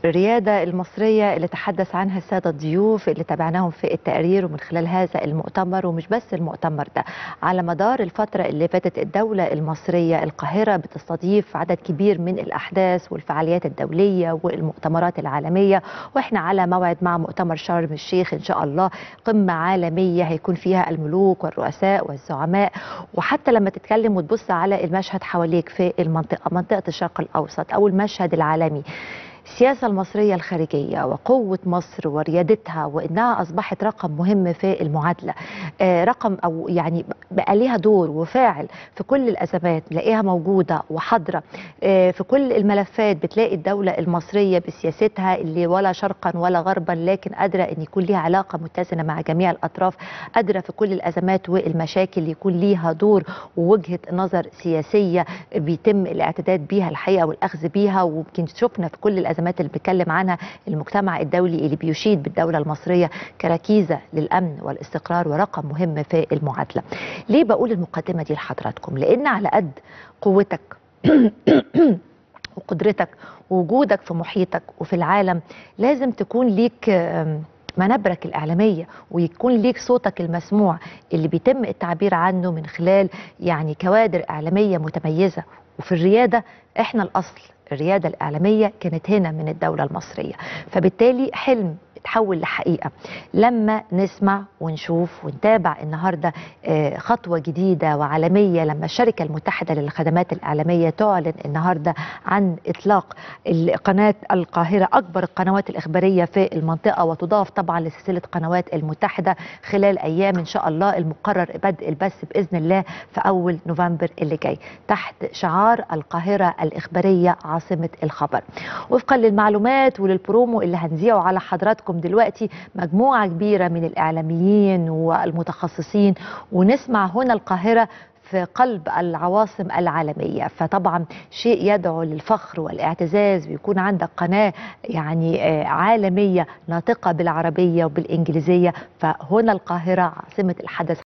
الريادة المصرية اللي تحدث عنها السادة الضيوف اللي تابعناهم في التقرير ومن خلال هذا المؤتمر ومش بس المؤتمر ده على مدار الفترة اللي فاتت الدولة المصرية القاهرة بتستضيف عدد كبير من الأحداث والفعاليات الدولية والمؤتمرات العالمية وإحنا على موعد مع مؤتمر شرم الشيخ إن شاء الله قمة عالمية هيكون فيها الملوك والرؤساء والزعماء وحتى لما تتكلم وتبص على المشهد حواليك في المنطقة منطقة الشرق الأوسط أو المشهد العالمي السياسة المصرية الخارجية وقوة مصر وريادتها وإنها أصبحت رقم مهم في المعادلة آه رقم أو يعني بقى ليها دور وفاعل في كل الأزمات بلاقيها موجودة وحاضرة آه في كل الملفات بتلاقي الدولة المصرية بسياستها اللي ولا شرقا ولا غربا لكن قادرة أن يكون ليها علاقة متزنة مع جميع الأطراف قادرة في كل الأزمات والمشاكل يكون ليها دور ووجهة نظر سياسية بيتم الاعتداد بيها الحقيقة والأخذ بيها ويمكن شفنا في كل الأزمات الازمات اللي بيتكلم عنها المجتمع الدولي اللي بيشيد بالدوله المصريه كركيزه للامن والاستقرار ورقم مهم في المعادله. ليه بقول المقدمه دي لحضراتكم؟ لان على قد قوتك وقدرتك ووجودك في محيطك وفي العالم لازم تكون ليك منابرك الإعلامية ويكون ليك صوتك المسموع اللي بيتم التعبير عنه من خلال يعني كوادر إعلامية متميزة وفي الريادة إحنا الأصل الريادة الإعلامية كانت هنا من الدولة المصرية فبالتالي حلم تحول لحقيقة لما نسمع ونشوف ونتابع النهاردة خطوة جديدة وعالمية لما الشركة المتحدة للخدمات الإعلامية تعلن النهاردة عن إطلاق قناة القاهرة أكبر القنوات الإخبارية في المنطقة وتضاف طبعا لسلسلة قنوات المتحدة خلال أيام إن شاء الله المقرر بدء البث بإذن الله في أول نوفمبر اللي جاي تحت شعار القاهرة الإخبارية عاصمة الخبر وفقا للمعلومات وللبرومو اللي هنذيعه على حضراتكم دلوقتي مجموعة كبيرة من الإعلاميين والمتخصصين ونسمع هنا القاهرة في قلب العواصم العالمية فطبعا شيء يدعو للفخر والاعتزاز ويكون عندك قناة يعني عالمية ناطقة بالعربية وبالإنجليزية فهنا القاهرة عاصمة الحدث